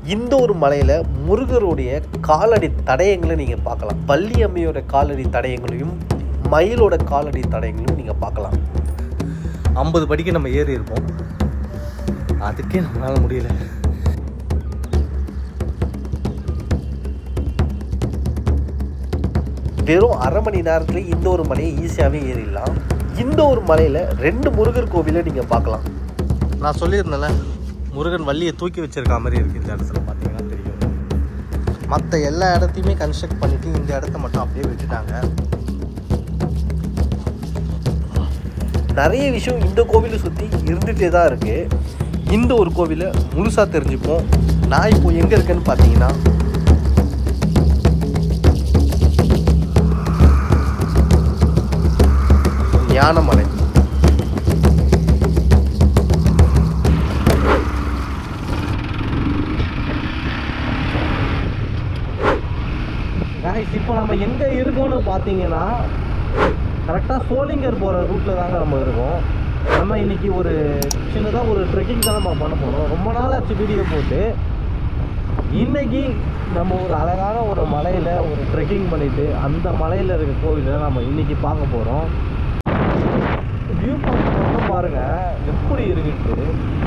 இந்த ஒரு மலையில் முருகருடைய காலடி தடயங்களை நீங்கள் பார்க்கலாம் பள்ளி அம்மையோட காலடி தடயங்களையும் மயிலோட காலடி தடயங்களையும் நீங்கள் பார்க்கலாம் ஐம்பது படிக்கு நம்ம ஏறி இருப்போம் அதுக்கே நம்மளால முடியல வெறும் அரை மணி நேரத்தில் இந்த ஒரு மலையை ஈஸியாகவே ஏறிடலாம் இந்த ஒரு மலையில் ரெண்டு முருகர் கோவிலை நீங்கள் பார்க்கலாம் நான் சொல்லியிருந்தேன்ல முருகன் வள்ளியை தூக்கி வச்சிருக்க மாதிரி இருக்குது இந்த இடத்துல பார்த்தீங்கன்னா தெரியும் மற்ற எல்லா இடத்தையுமே கன்ஸ்ட்ரக்ட் பண்ணிட்டு இந்த இடத்த மட்டும் அப்படியே விட்டுட்டாங்க நிறைய விஷயம் இந்த கோவிலை சுற்றி இருந்துகிட்டே தான் இருக்குது இந்த ஒரு கோவிலை முழுசாக தெரிஞ்சுப்போம் நான் இப்போ எங்கே இருக்கேன்னு பார்த்தீங்கன்னா ஞானமலை இப்போ நம்ம எங்கே இருக்கோம்னு பார்த்தீங்கன்னா கரெக்டாக சோளிங்கர் போகிற ரூட்டில் தாங்க நம்ம இருக்கோம் நம்ம இன்னைக்கு ஒரு சின்னதாக ஒரு ட்ரெக்கிங் தான் நம்ம பண்ண போகிறோம் ரொம்ப நாள் ஆச்சு வீடியோ போட்டு இன்னைக்கு நம்ம ஒரு அழகான ஒரு மலையில் ஒரு ட்ரெக்கிங் பண்ணிட்டு அந்த மலையில் இருக்க கோவிலை நம்ம இன்னைக்கு பார்க்க போகிறோம் வியூ பாயிண்ட் மட்டும் பாருங்க எப்படி இருக்குட்டு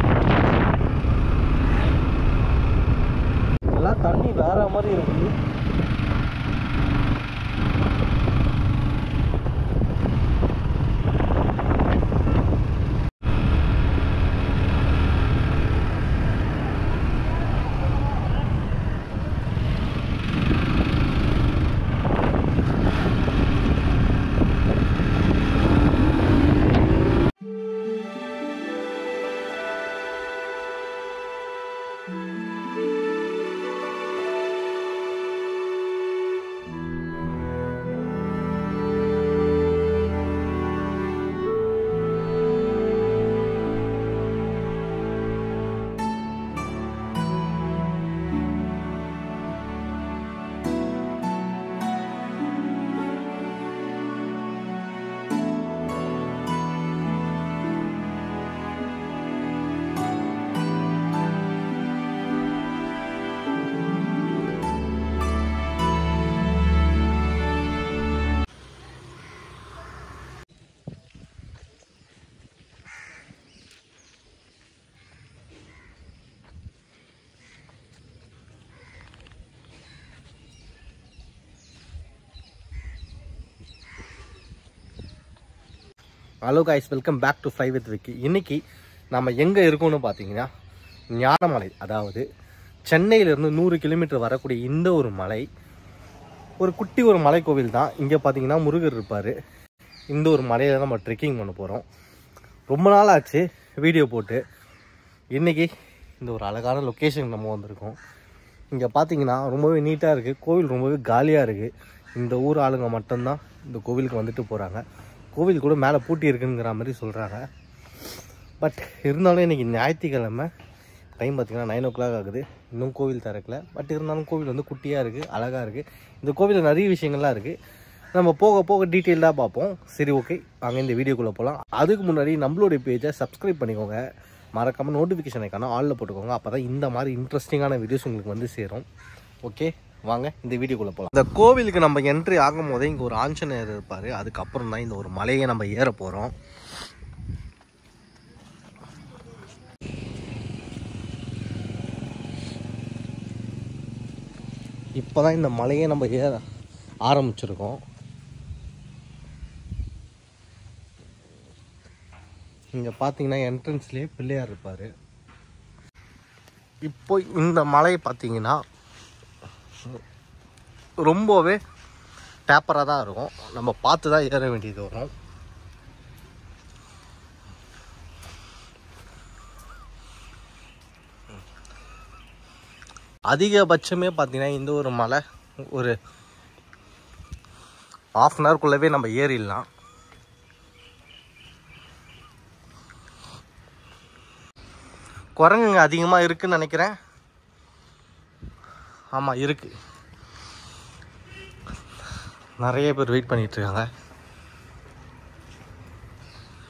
எல்லாம் தண்ணி வேற மாதிரி இருக்கு hello guys welcome back to five with Vicky இன்னைக்கு நம்ம எங்கே இருக்கோம்னு பார்த்தீங்கன்னா ஞானமலை அதாவது சென்னையிலேருந்து நூறு கிலோமீட்டர் வரக்கூடிய இந்த ஒரு மலை ஒரு குட்டி ஒரு மலை கோவில் தான் இங்கே பார்த்தீங்கன்னா முருகர் இருப்பார் இந்த ஒரு மலையில் நம்ம ட்ரெக்கிங் பண்ண போகிறோம் ரொம்ப நாள் ஆச்சு வீடியோ போட்டு இன்றைக்கி இந்த ஒரு அழகான லொக்கேஷன் நம்ம வந்திருக்கோம் இங்கே பார்த்தீங்கன்னா ரொம்பவே நீட்டாக இருக்குது கோவில் ரொம்பவே காலியாக இருக்குது இந்த ஊர் ஆளுங்க மட்டும்தான் இந்த கோவிலுக்கு வந்துட்டு போகிறாங்க கோவில் கூட மேலே பூட்டி இருக்குங்கிற மாதிரி சொல்கிறாங்க பட் இருந்தாலும் இன்றைக்கி ஞாயிற்றுக்கிழமை டைம் பார்த்திங்கன்னா நைன் ஓ கிளாக் ஆகுது இன்னும் கோவில் திறக்கல பட் இருந்தாலும் கோவில் வந்து குட்டியாக இருக்குது அழகாக இருக்குது இந்த கோவிலில் நிறைய விஷயங்கள்லாம் இருக்குது நம்ம போக போக டீட்டெயில்டாக பார்ப்போம் சரி ஓகே வாங்க இந்த வீடியோக்குள்ளே போகலாம் அதுக்கு முன்னாடி நம்மளுடைய பேஜை சப்ஸ்கிரைப் பண்ணிக்கோங்க மறக்காமல் நோட்டிஃபிகேஷன் ஐக்கான ஆளில் போட்டுக்கோங்க அப்போ தான் இந்த மாதிரி இன்ட்ரெஸ்டிங்கான வீடியோஸ் உங்களுக்கு வந்து சேரும் ஓகே வாங்க இந்த வீடியோக்குள்ளே போகலாம் இந்த கோவிலுக்கு நம்ம என்ட்ரி ஆகும் போதே இங்கே ஒரு ஆஞ்சநேயர் இருப்பார் அதுக்கப்புறம் தான் இந்த ஒரு மலையை நம்ம ஏற போகிறோம் இப்போ தான் இந்த மலையை நம்ம ஏற ஆரம்பிச்சிருக்கோம் இங்கே பார்த்தீங்கன்னா என்ட்ரன்ஸ்லேயே பிள்ளையார் இருப்பார் இப்போ இந்த மலை பார்த்தீங்கன்னா ரொம்பவே டேப்பராக தான் இருக்கும் நம்ம பார்த்து தான் ஏற வேண்டியது வரும் அதிகபட்சமே பார்த்தீங்கன்னா இந்த ஒரு மலை ஒரு ஆஃப் அன் ஹவர்க்குள்ளவே நம்ம ஏறிடலாம் குரங்குங்க அதிகமாக இருக்குன்னு நினைக்கிறேன் ஆமாம் இருக்கு நிறைய பேர் வெயிட் பண்ணிட்டு இருக்காங்க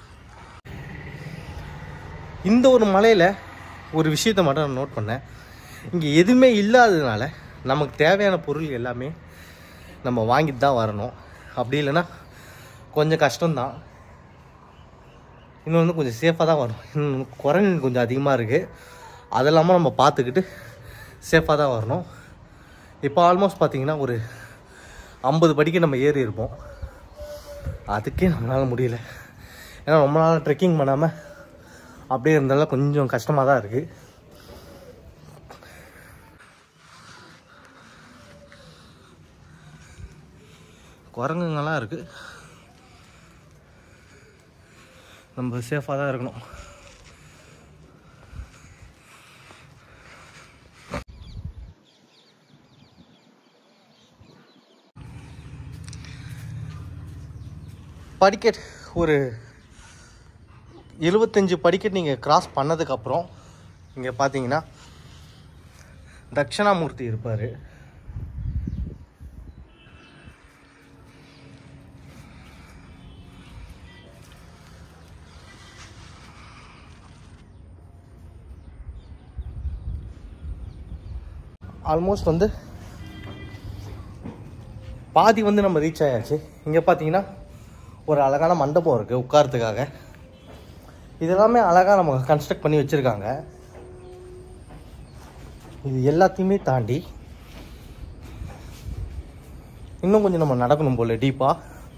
இந்த ஒரு மலையில் ஒரு விஷயத்தை மட்டும் நான் நோட் பண்ணேன் இங்கே எதுவுமே இல்லாததுனால நமக்கு தேவையான பொருள் எல்லாமே நம்ம வாங்கிட்டு தான் வரணும் அப்படி இல்லைன்னா கொஞ்சம் கஷ்டம்தான் இன்னொன்று கொஞ்சம் சேஃபாக தான் வரும் இன்னொன்று குரங்கு கொஞ்சம் அதிகமாக இருக்குது அதெல்லாமல் நம்ம பார்த்துக்கிட்டு சேஃபாக தான் வரணும் இப்போ ஆல்மோஸ்ட் பார்த்தீங்கன்னா ஒரு ஐம்பது படிக்கு நம்ம ஏறி இருப்போம் அதுக்கே நம்மளால் முடியல ஏன்னா ரொம்ப நாள் ட்ரெக்கிங் பண்ணாமல் அப்படியே இருந்தாலும் கொஞ்சம் கஷ்டமாக தான் இருக்குது குரங்குங்கெல்லாம் இருக்குது நம்ம சேஃபாக தான் இருக்கணும் படிக்கட் ஒரு எழுபத்தஞ்சு படிக்கட் நீங்கள் கிராஸ் பண்ணதுக்கப்புறம் இங்கே பார்த்தீங்கன்னா தட்சிணாமூர்த்தி இருப்பார் ஆல்மோஸ்ட் வந்து பாதி வந்து நம்ம ரீச் ஆயாச்சு இங்கே பார்த்தீங்கன்னா ஒரு அழகான மண்டபம் இருக்குது உட்காரத்துக்காக இதெல்லாமே அழகாக நம்ம கன்ஸ்ட்ரக்ட் பண்ணி வச்சுருக்காங்க இது எல்லாத்தையுமே தாண்டி இன்னும் கொஞ்சம் நம்ம நடக்கணும் போல டீப்பாக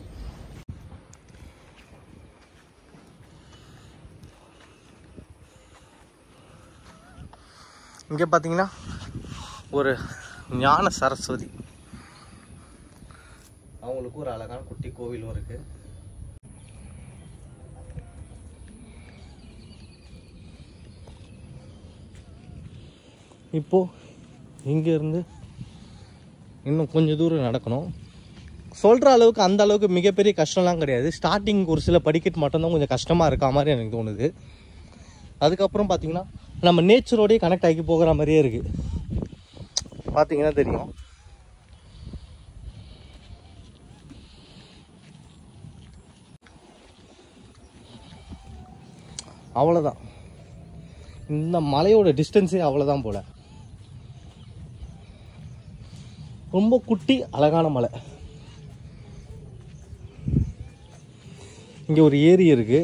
இங்கே பார்த்தீங்கன்னா ஒரு ஞான சரஸ்வதி அவங்களுக்கு ஒரு அழகான குட்டி கோவிலும் இருக்கு இப்போ இங்கேருந்து இன்னும் கொஞ்சம் தூரம் நடக்கணும் சொல்கிற அளவுக்கு அந்த அளவுக்கு மிகப்பெரிய கஷ்டம்லாம் கிடையாது ஸ்டார்டிங் ஒரு சில படிக்கட்டு மட்டும்தான் கொஞ்சம் கஷ்டமாக இருக்கா மாதிரி எனக்கு தோணுது அதுக்கப்புறம் பார்த்தீங்கன்னா நம்ம நேச்சரோடய கனெக்ட் ஆகி போகிற மாதிரியே இருக்குது பார்த்தீங்கன்னா தெரியும் அவ்வளோதான் இந்த மலையோட டிஸ்டன்ஸே அவ்வளோதான் போல ரொம்ப குட்டி அழகான மலை இங்கே ஒரு ஏரி இருக்கு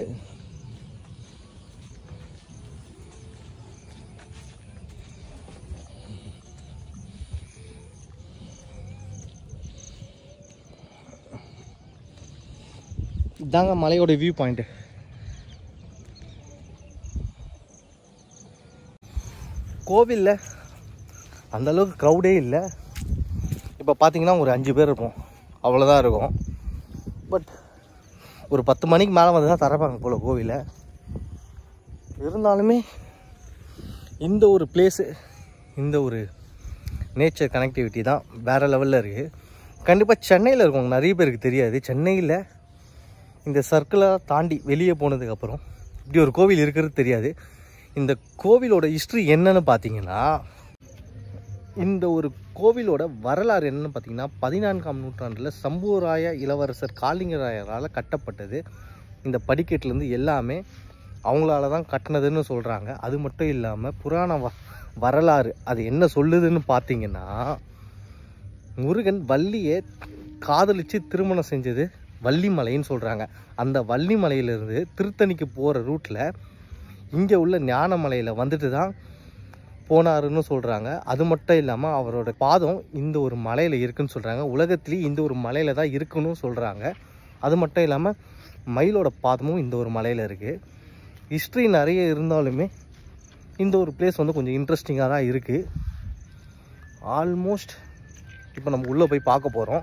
இதாங்க மலையோட வியூ பாயிண்ட் கோவிலில் அந்த அளவுக்கு க்ரௌடே இல்லை இப்போ பார்த்தீங்கன்னா ஒரு அஞ்சு பேர் இருப்போம் அவ்வளோதான் இருக்கும் பட் ஒரு பத்து மணிக்கு மேலே வந்து தான் திறப்பாங்க போல் கோவிலை இருந்தாலுமே இந்த ஒரு பிளேஸு இந்த ஒரு நேச்சர் கனெக்டிவிட்டி தான் வேறு லெவலில் இருக்குது கண்டிப்பாக சென்னையில் இருக்கவங்க நிறைய பேருக்கு தெரியாது சென்னையில் இந்த சர்க்கிளை தாண்டி வெளியே போனதுக்கப்புறம் இப்படி ஒரு கோவில் இருக்கிறது தெரியாது இந்த கோவிலோட ஹிஸ்ட்ரி என்னன்னு பார்த்தீங்கன்னா இந்த ஒரு கோவிலோட வரலாறு என்னன்னு பார்த்தீங்கன்னா பதினான்காம் நூற்றாண்டில் சம்புவராய இளவரசர் காளிங்கராயரால் கட்டப்பட்டது இந்த படிக்கட்டுலேருந்து எல்லாமே அவங்களால தான் கட்டினதுன்னு சொல்கிறாங்க அது மட்டும் இல்லாமல் புராண வ வரலாறு அது என்ன சொல்லுதுன்னு பார்த்தீங்கன்னா முருகன் வள்ளியை காதலித்து திருமணம் செஞ்சது வள்ளிமலைன்னு சொல்கிறாங்க அந்த வள்ளிமலையிலேருந்து திருத்தணிக்கு போகிற ரூட்டில் இங்கே உள்ள ஞானமலையில் வந்துட்டு தான் போனாருன்னு சொல்கிறாங்க அது மட்டும் இல்லாமல் அவரோட பாதம் இந்த ஒரு மலையில் இருக்குன்னு சொல்கிறாங்க உலகத்திலேயே இந்த ஒரு மலையில் தான் இருக்குன்னு சொல்கிறாங்க அது மட்டும் இல்லாமல் மயிலோட பாதமும் இந்த ஒரு மலையில் இருக்குது ஹிஸ்ட்ரி நிறைய இருந்தாலுமே இந்த ஒரு பிளேஸ் வந்து கொஞ்சம் இன்ட்ரெஸ்டிங்காக தான் இருக்குது ஆல்மோஸ்ட் இப்போ நம்ம உள்ளே போய் பார்க்க போகிறோம்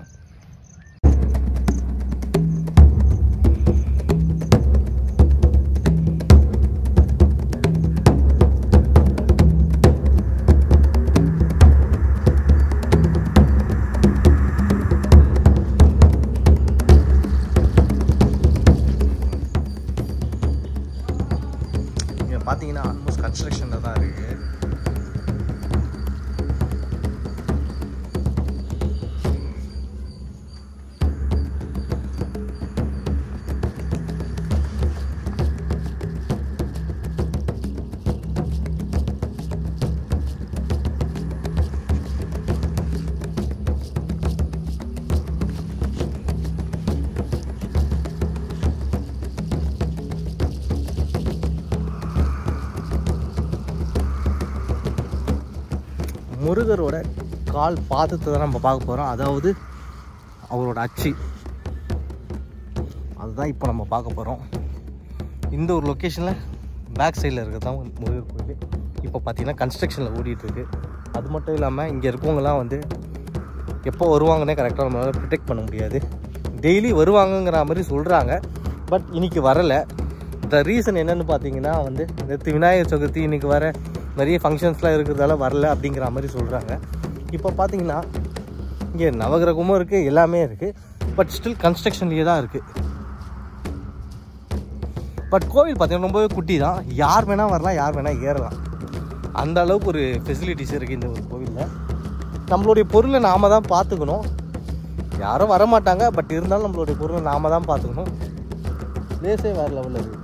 இங்கே பார்த்தீங்கன்னா ஆல்மோஸ்ட் கன்ஸ்ட்ரக்ஷனில் தான் இருக்குது முருகரோட கால் பாதத்தை தான் நம்ம பார்க்க போகிறோம் அதாவது அவரோட அச்சு அதுதான் இப்போ நம்ம பார்க்க போகிறோம் இந்த ஒரு லொக்கேஷனில் பேக் சைடில் இருக்கிறது தான் முருகர் கோயில் இப்போ பார்த்தீங்கன்னா கன்ஸ்ட்ரக்ஷனில் ஓடிட்டுருக்கு அது மட்டும் இல்லாமல் இங்கே இருக்கவங்கலாம் வந்து எப்போ வருவாங்கன்னே கரெக்டாக நம்மளால் ப்ரிடெக்ட் பண்ண முடியாது டெய்லி வருவாங்கங்கிற மாதிரி சொல்கிறாங்க பட் இன்னைக்கு வரலை த ரீசன் என்னன்னு பார்த்தீங்கன்னா வந்து நேற்று விநாயகர் சதுர்த்தி இன்னைக்கு வர நிறைய ஃபங்க்ஷன்ஸ்லாம் இருக்கிறதால வரல அப்படிங்கிற மாதிரி சொல்கிறாங்க இப்போ பார்த்தீங்கன்னா இங்கே நவகிரகமும் இருக்குது எல்லாமே இருக்குது பட் ஸ்டில் கன்ஸ்ட்ரக்ஷன்லேயே தான் இருக்குது பட் கோவில் பார்த்தீங்கன்னா ரொம்பவே குட்டி தான் யார் வேணால் வரலாம் யார் வேணால் ஏறலாம் அந்த அளவுக்கு ஒரு ஃபெசிலிட்டிஸ் இருக்குது இந்த ஒரு கோவிலில் நம்மளுடைய பொருளை நாம தான் பார்த்துக்கணும் யாரும் வர மாட்டாங்க பட் இருந்தாலும் நம்மளுடைய பொருளை நாம தான் பார்த்துக்கணும் பிளேஸே வேறு லெவலில் இருக்குது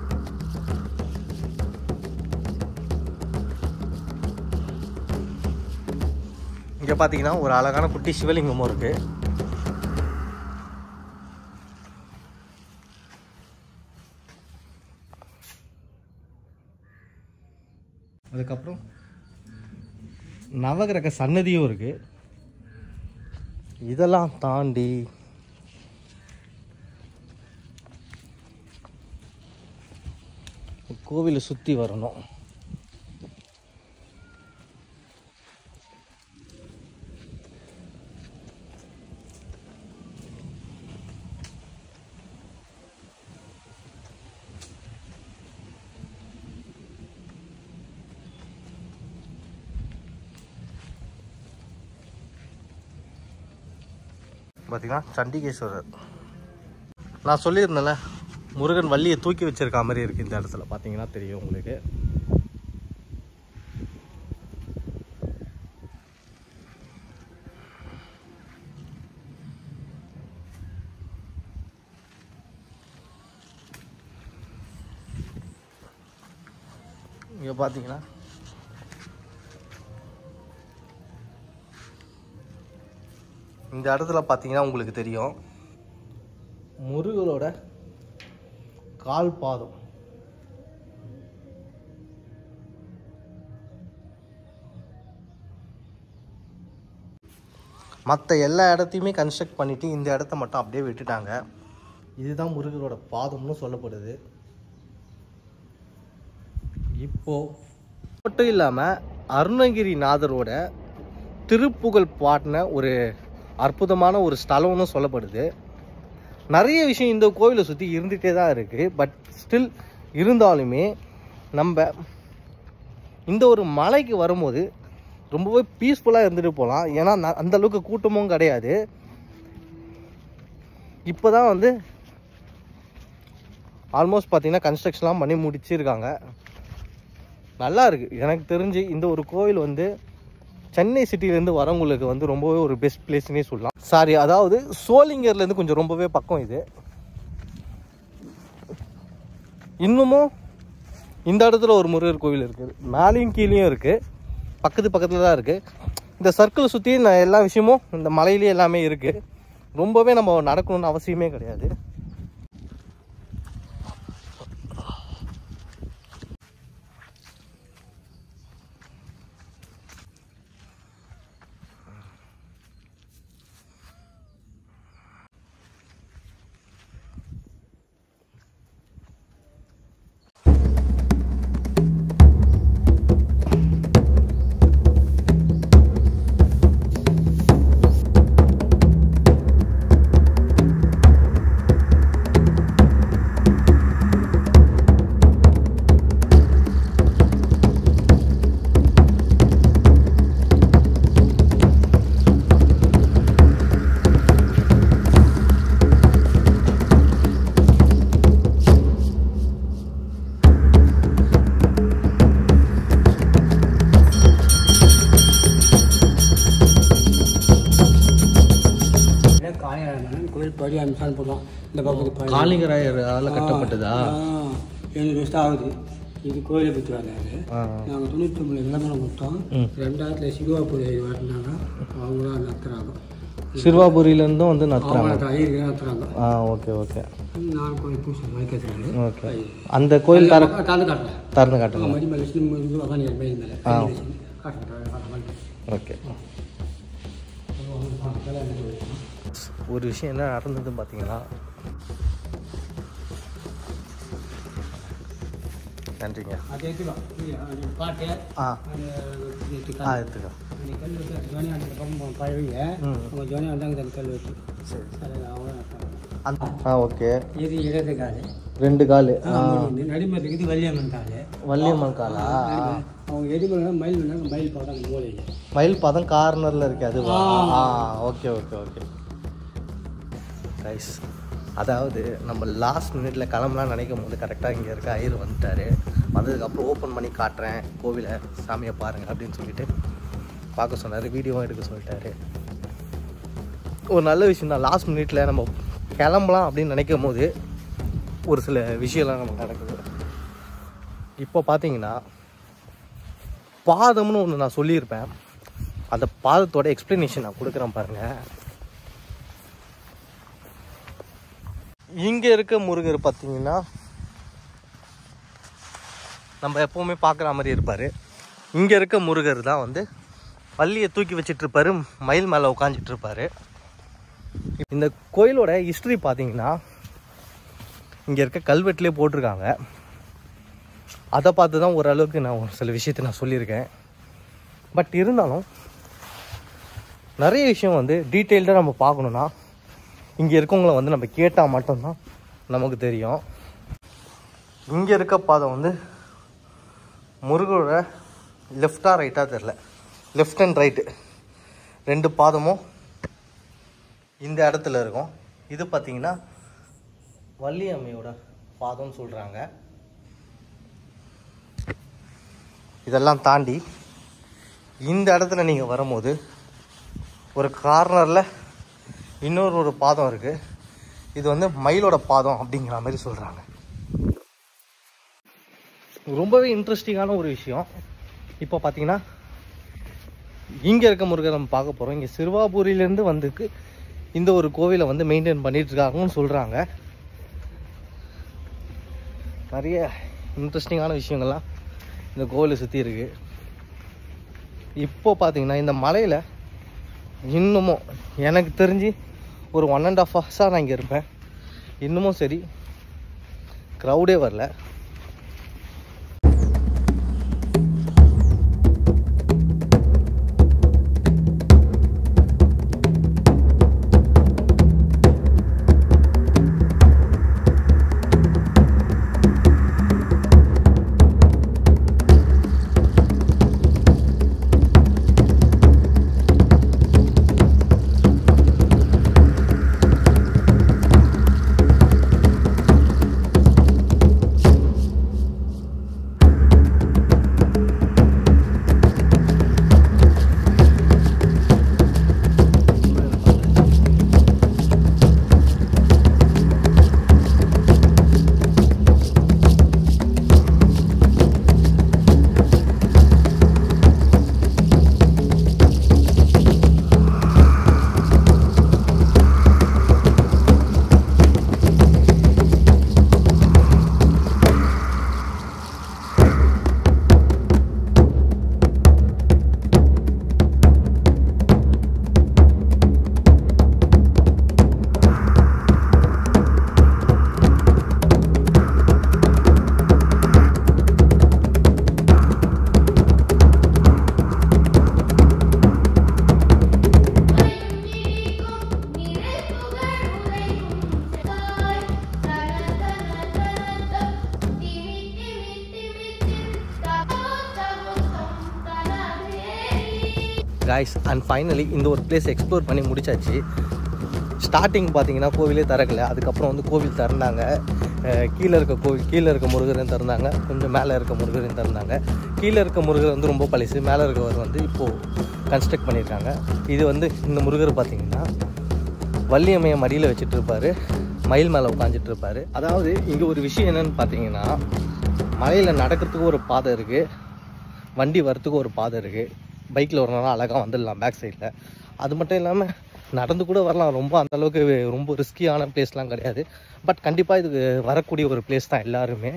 இங்கே பார்த்தீங்கன்னா ஒரு அழகான குட்டி சிவலிங்கமும் இருக்குது அதுக்கப்புறம் நவகிரக சன்னதியும் இருக்கு இதெல்லாம் தாண்டி கோவிலை சுற்றி வரணும் பார்த்தீங்கன்னா சண்டிகேஸ்வரர் நான் சொல்லியிருந்தேன்ல முருகன் வள்ளியை தூக்கி வச்சிருக்க மாதிரி இருக்குது இந்த இடத்துல பார்த்தீங்கன்னா தெரியும் உங்களுக்கு இங்கே பார்த்தீங்கன்னா இந்த இடத்துல பார்த்தீங்கன்னா உங்களுக்கு தெரியும் முருகரோட கால் பாதம் மற்ற எல்லா இடத்தையுமே கன்ஸ்ட்ரக்ட் பண்ணிட்டு இந்த இடத்த மட்டும் அப்படியே விட்டுட்டாங்க இதுதான் முருகரோட பாதம்னு சொல்லப்படுது இப்போ மட்டும் இல்லாமல் அருணகிரிநாதரோட திருப்புகழ் பாடின ஒரு அற்புதமான ஒரு ஸ்தலம்னு சொல்லப்படுது நிறைய விஷயம் இந்த கோவிலை சுற்றி இருந்துகிட்டே தான் இருக்குது பட் ஸ்டில் இருந்தாலுமே நம்ம இந்த ஒரு மலைக்கு வரும்போது ரொம்பவே பீஸ்ஃபுல்லாக இருந்துட்டு போகலாம் ஏன்னா ந- அந்த அளவுக்கு கூட்டமும் கிடையாது இப்போ தான் வந்து ஆல்மோஸ்ட் பார்த்தீங்கன்னா கன்ஸ்ட்ரக்ஷன்லாம் பண்ணி முடிச்சிருக்காங்க நல்லா இருக்குது எனக்கு தெரிஞ்சு இந்த ஒரு கோவில் வந்து சென்னை சிட்டிலேருந்து வரவங்களுக்கு வந்து ரொம்பவே ஒரு பெஸ்ட் பிளேஸ்னே சொல்லலாம் சாரி அதாவது சோளிங்கர்லேருந்து கொஞ்சம் ரொம்பவே பக்கம் இது இன்னமும் இந்த இடத்துல ஒரு முருகர் கோவில் இருக்குது மேலேயும் கீழேயும் இருக்குது பக்கத்து பக்கத்தில் தான் இருக்குது இந்த சர்க்கிளை சுற்றி நான் எல்லா விஷயமும் இந்த மலையிலேயே எல்லாமே இருக்குது ரொம்பவே நம்ம நடக்கணும்னு அவசியமே கிடையாது காளியாரம்மன் கோயில் படி அம்சான் போதும் இந்த பக்கத்து படி காளிங்கராயரால் கட்டப்பட்டதா எழுநூறு வருஷம் ஆகுது இது கோயிலை பற்றி வந்தாரு ஆ. நாங்கள் தொண்ணூற்றி ஒம்பது விளம்பரம் கொடுத்தோம் ம். ரெண்டாயிரத்துல சிறுவாபுரி வரனாங்க அவங்க தான் நடத்துகிறாங்க சிறுவாபுரியிலேருந்தும் வந்து நடத்துகிறாங்க அவங்க ஐயருக்கு நடத்துகிறாங்க ஆ ஓகே ஓகே நான் கோயில் பூசை மலைக்கேற்றுறாரு ஓகே அந்த கோயில் தர கலந்து காட்டுறேன் திறந்து காட்டுங்க மடி மேலே லட்சுமி உட்காந்து மேல் மேலே காட்டுறேன் ஓகே ஒரு விஷயம் என்ன நடந்ததுன்னு பார்த்தீங்கன்னா நன்றிங்க அது எடுத்துக்கோ இல்லையா, அது பாட்டு ஆ அது எடுத்துக்கோ. ஆ எடுத்துக்கோ அந்த கல் வச்சு அது ஜோனி அந்த பக்கம் பழகுங்க ம் அவங்க ஜோனி வந்தாங்க அந்த கல் வச்சு சரி அது அவங்க நட்டாங்க. அந்த ஆ ஓகே இது இடது காலு ரெண்டு கால் ஆ நடிமத்துக்கு இது வள்ளியம்மன் காலு வள்ளியம்மன் காலா ஆ. அவங்க எதுக்குள்ள மயில் பண்ணாங்க மயில் போட்டாங்க மூலையில் மயில் பதம் கார்னரில் இருக்கு அதுவா ஆ ஓகே ஓகே ஓகே ரைஸ் அதாவது நம்ம லாஸ்ட் மினிட்ல கிளம்பலாம் நினைக்கும் போது கரெக்டாக இங்கே இருக்க ஐயர் வந்துட்டாரு வந்ததுக்கப்புறம் ஓப்பன் பண்ணி காட்டுறேன் கோவிலை சாமியை பாருங்க அப்படின்னு சொல்லிட்டு பார்க்க சொன்னார் வீடியோவும் எடுக்க சொல்லிட்டாரு ஒரு நல்ல விஷயம் தான் லாஸ்ட் மினிட்ல நம்ம கிளம்பலாம் அப்படின்னு நினைக்கும் போது ஒரு சில விஷயம்லாம் நமக்கு நடக்குது இப்போ பார்த்தீங்கன்னா பாதம்னு ஒன்று நான் சொல்லியிருப்பேன் அந்த பாதத்தோட எக்ஸ்பிளனேஷன் நான் கொடுக்குறேன் பாருங்க இங்கே இருக்க முருகர் பார்த்தீங்கன்னா நம்ம எப்பவுமே பார்க்குற மாதிரி இருப்பார் இங்கே இருக்க முருகர் தான் வந்து பள்ளியை தூக்கி வச்சிட்டு இருப்பாரு மயில் மேலே உட்காந்துட்டு இருப்பாரு இந்த கோயிலோட ஹிஸ்ட்ரி பார்த்தீங்கன்னா இங்கே இருக்க கல்வெட்டுலேயே போட்டிருக்காங்க அதை பார்த்து தான் ஓரளவுக்கு நான் ஒரு சில விஷயத்தை நான் சொல்லியிருக்கேன் பட் இருந்தாலும் நிறைய விஷயம் வந்து டீட்டெயில்டாக நம்ம பார்க்கணுன்னா இங்கே இருக்கவங்கள வந்து நம்ம கேட்டால் மட்டும்தான் நமக்கு தெரியும் இங்கே இருக்க பாதம் வந்து முருகரோட லெஃப்டாக ரைட்டாக தெரில லெஃப்ட் அண்ட் ரைட்டு ரெண்டு பாதமும் இந்த இடத்துல இருக்கும் இது பார்த்தீங்கன்னா வள்ளி அம்மையோட பாதம்னு சொல்கிறாங்க இதெல்லாம் தாண்டி இந்த இடத்துல நீங்கள் வரும்போது ஒரு கார்னரில் இன்னொரு ஒரு பாதம் இருக்குது இது வந்து மயிலோட பாதம் அப்படிங்கிற மாதிரி சொல்கிறாங்க ரொம்பவே இன்ட்ரெஸ்டிங்கான ஒரு விஷயம் இப்போ பார்த்தீங்கன்னா இங்கே இருக்க முருகர் நம்ம பார்க்க போகிறோம் இங்கே சிறுவாபூரிலேருந்து வந்துக்கு இந்த ஒரு கோவிலை வந்து மெயின்டைன் பண்ணிட்டு இருக்காங்கன்னு சொல்கிறாங்க நிறைய இன்ட்ரெஸ்டிங்கான விஷயங்கள்லாம் இந்த கோவிலை சுற்றி இருக்கு இப்போ பார்த்தீங்கன்னா இந்த மலையில் இன்னமும் எனக்கு தெரிஞ்சு ஒரு ஒன் அண்ட் ஆஃப் ஹவர்ஸாக நான் இங்கே இருப்பேன் இன்னமும் சரி க்ரௌடே வரல காய்ஸ் அண்ட் ஃபைனலி இந்த ஒரு பிளேஸ் எக்ஸ்ப்ளோர் பண்ணி முடிச்சாச்சு ஸ்டார்டிங் பார்த்தீங்கன்னா கோவிலே திறக்கல அதுக்கப்புறம் வந்து கோவில் திறந்தாங்க அஹ் கீழே இருக்க கோவில் கீழே இருக்க முருகரையும் திறந்தாங்க கொஞ்சம் மேலே இருக்க முருகரையும் திறந்தாங்க கீழே இருக்க முருகர் வந்து ரொம்ப பழசு மேலே இருக்கவர் வந்து இப்போது கன்ஸ்ட்ரக்ட் பண்ணியிருக்காங்க இது வந்து இந்த முருகர் பார்த்தீங்கன்னா வள்ளியம்மையை மடியில் வச்சுட்டு இருப்பாரு மயில் மேலே உட்காந்துட்டு இருப்பாரு அதாவது இங்கே ஒரு விஷயம் என்னன்னு பார்த்தீங்கன்னா மலையில் நடக்கிறதுக்கு ஒரு பாதை இருக்குது வண்டி வரத்துக்கு ஒரு பாதை இருக்குது பைக்கில் வரணும்னா அழகாக வந்துடலாம் பேக் சைடில் அது மட்டும் இல்லாமல் நடந்து கூட வரலாம் ரொம்ப அந்த அளவுக்கு ரொம்ப ரிஸ்கியான பிளேஸ்லாம் கிடையாது பட் கண்டிப்பாக இதுக்கு வரக்கூடிய ஒரு பிளேஸ் தான் எல்லாருமே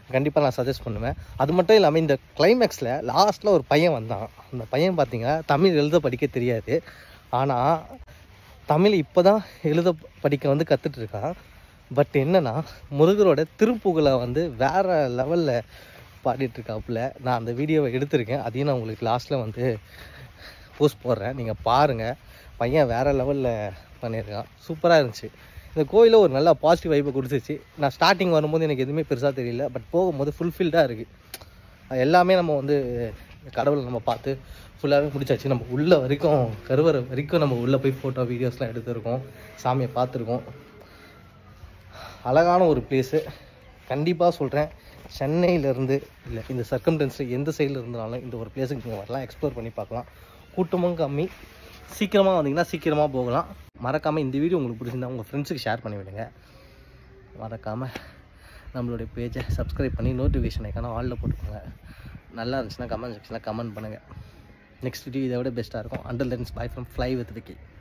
கண்டிப்பாக நான் சஜஸ்ட் பண்ணுவேன் அது மட்டும் இல்லாமல் இந்த கிளைமேக்ஸில் லாஸ்ட்டில் ஒரு பையன் வந்தான் அந்த பையன் பார்த்தீங்கன்னா தமிழ் எழுத படிக்க தெரியாது ஆனால் தமிழ் இப்போ தான் எழுத படிக்க வந்து கற்றுட்டு இருக்கான் பட் என்னன்னா முருகரோட திருப்புகழை வந்து வேற லெவலில் பாடிட்டு இருக்காப்புல நான் அந்த வீடியோவை எடுத்திருக்கேன் அதையும் நான் உங்களுக்கு லாஸ்ட்டில் வந்து போஸ்ட் போடுறேன் நீங்கள் பாருங்கள் பையன் வேறு லெவலில் பண்ணியிருக்கான் சூப்பராக இருந்துச்சு இந்த கோயிலில் ஒரு நல்ல பாசிட்டிவ் வைப்பை கொடுத்துச்சு நான் ஸ்டார்டிங் வரும்போது எனக்கு எதுவுமே பெருசாக தெரியல பட் போகும்போது ஃபுல்ஃபில்டாக இருக்குது எல்லாமே நம்ம வந்து கடவுளை நம்ம பார்த்து ஃபுல்லாகவே முடிச்சாச்சு நம்ம உள்ள வரைக்கும் கருவறை வரைக்கும் நம்ம உள்ளே போய் ஃபோட்டோ வீடியோஸ்லாம் எடுத்திருக்கோம் சாமியை பார்த்துருக்கோம் அழகான ஒரு பிளேஸு கண்டிப்பாக சொல்கிறேன் சென்னையிலேருந்து இல்லை இந்த சர்க்கம்டன்ஸில் எந்த சைடில் இருந்தாலும் இந்த ஒரு பிளேஸுக்கு நீங்கள் வரலாம் எக்ஸ்ப்ளோர் பண்ணி பார்க்கலாம் கூட்டமும் கம்மி சீக்கிரமாக வந்தீங்கன்னா சீக்கிரமாக போகலாம் மறக்காமல் இந்த வீடியோ உங்களுக்கு பிடிச்சிருந்தா உங்கள் ஃப்ரெண்ட்ஸுக்கு ஷேர் பண்ணி விடுங்க மறக்காமல் நம்மளுடைய பேஜை சப்ஸ்கிரைப் பண்ணி நோட்டிஃபிகேஷன் ஐக்கான ஆலில் போட்டுக்கோங்க நல்லா இருந்துச்சுன்னா கமெண்ட் செக்ஷனில் கமெண்ட் பண்ணுங்கள் நெக்ஸ்ட் வீடியோ இதை விட பெஸ்ட்டாக இருக்கும் under lens by from fly with Vicky